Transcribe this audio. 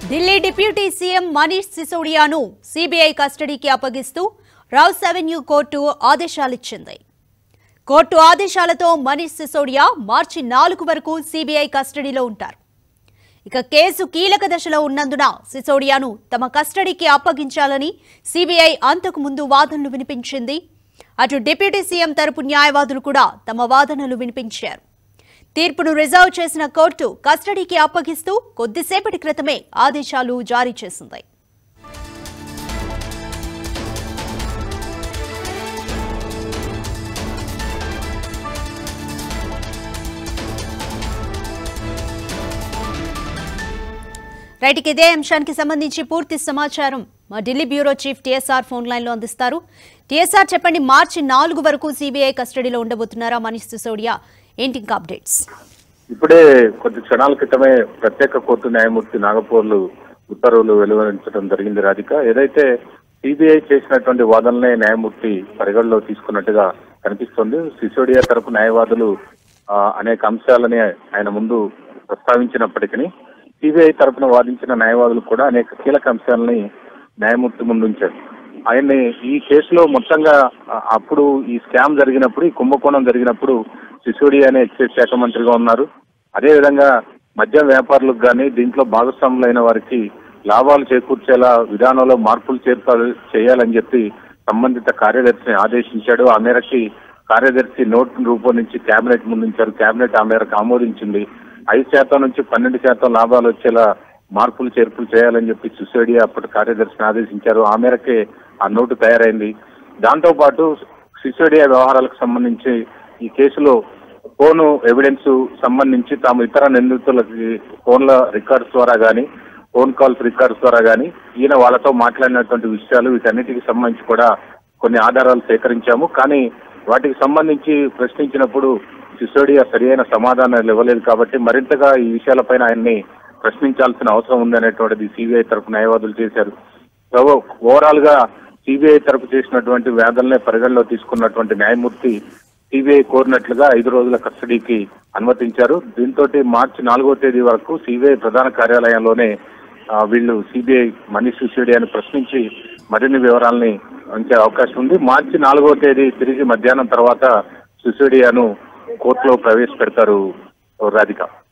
Delhi deputy CM Manish సిసోడియాను CBI కస్టడీకి అప్పగిస్తూ రౌస్ అవెన్యూ కోర్టు ఆదేశాలిచ్చింది కోర్టు ఆదేశాలతో మనీష్ సిసోడియా మార్చి నాలుగు వరకు సిబిఐ కస్టడీలో ఉంటారు ఇక కేసు కీలక దశలో ఉన్నందున సిసోడియాను తమ కస్టడీకి అప్పగించాలని సిబిఐ అంతకు ముందు వాదనలు వినిపించింది అటు డిప్యూటీ సీఎం తరపు న్యాయవాదులు కూడా తమ వాదనలు వినిపించారు తీర్పును రిజర్వ్ చేసిన కోర్టు కస్టడీకి అప్పగిస్తూ కొద్దిసేపటి క్రితమే ఆదేశాలు జారీ చేసింది రైట్ ఇక ఇదే అంశానికి సంబంధించి పూర్తి సమాచారం మా Delhi bureau chief TSR phone line లో అందిస్తారు టీఎస్ఆర్ చెప్పండి మార్చి నాలుగు వరకు సిబిఐ కస్టడీలో ఉండబోతున్నారా మనీష్ సిసోడియా ఏంటి ఇంకా అప్డేట్స్ ఇప్పుడే కొద్ది క్షణాల క్రితమే ప్రత్యేక కోర్టు న్యాయమూర్తి నాగపూర్లు ఉత్తర్వులు వెలువరించడం జరిగింది రాధిక ఏదైతే సిబిఐ చేసినటువంటి వాదనలే న్యాయమూర్తి పరిగణలో తీసుకున్నట్టుగా కనిపిస్తోంది సిసోడియా తరపు న్యాయవాదులు ఆ, అనేక అంశాలని ఆయన ముందు ప్రస్తావించినప్పటికీ సిబిఐ తరపున వాదించిన న్యాయవాదులు కూడా అనేక కీలక అంశాలని న్యాయమూర్తి ముందుంచారు ఆయన్ని ఈ కేసులో మొత్తంగా ఆ, అప్పుడు ఈ స్కామ్ జరిగినప్పుడు ఈ కుంభకోణం జరిగినప్పుడు సిసోడియా అనే ఎక్సైజ్ శాఖ మంత్రిగా ఉన్నారు అదేవిధంగా మద్యం వ్యాపారులకు కానీ దీంట్లో భాగస్వాములైన వారికి లాభాలు చేకూర్చేలా విధానంలో మార్పులు చేర్పాలు చేయాలని చెప్పి సంబంధిత కార్యదర్శిని ఆదేశించాడు ఆ మేరకి కార్యదర్శి నోట్ రూపొందించి కేబినెట్ ముందుంచారు కేబినెట్ ఆ మేరకు ఆమోదించింది ఐదు శాతం నుంచి పన్నెండు శాతం లాభాలు వచ్చేలా మార్పులు చేర్పులు చేయాలని చెప్పి సిసోడియా అప్పటి కార్యదర్శిని ఆదేశించారు ఆ మేరకే ఆ నోటు తయారైంది దాంతో పాటు సిసోడియా వ్యవహారాలకు సంబంధించి ఈ కేసులో ఫోన్ ఎవిడెన్స్ సంబంధించి తాము ఇతర నిందితులకి ఫోన్ల రికార్డ్స్ ద్వారా గానీ ఫోన్ కాల్స్ రికార్డ్స్ ద్వారా గానీ ఈయన వాళ్ళతో మాట్లాడినటువంటి విషయాలు వీటన్నిటికి సంబంధించి కూడా కొన్ని ఆధారాలు సేకరించాము కానీ వాటికి సంబంధించి ప్రశ్నించినప్పుడు సిసోడియా సరియైన సమాధానాలు ఇవ్వలేదు కాబట్టి మరింతగా ఈ విషయాలపైన ఆయన్ని ప్రశ్నించాల్సిన అవసరం ఉందనేటువంటిది సిబిఐ తరపు న్యాయవాదులు చేశారు సో ఓవరాల్ గా సిబిఐ తరపు చేసినటువంటి వ్యాధులనే పరిగణలో తీసుకున్నటువంటి న్యాయమూర్తి సిబిఐ కోరినట్లుగా ఐదు రోజుల కస్టడీకి అనుమతించారు దీంతో మార్చి నాలుగో తేదీ వరకు సిబిఐ ప్రధాన కార్యాలయంలోనే ఆ, వీళ్ళు సిబిఐ మనీష్ సిసోడియాని ప్రశ్నించి మరిన్ని వివరాలని ఉంచే అవకాశం ఉంది మార్చి నాలుగో తేదీ తిరిగి మధ్యాహ్నం తర్వాత సిసోడియాను కోర్టులో ప్రవేశపెడతారు రాధిక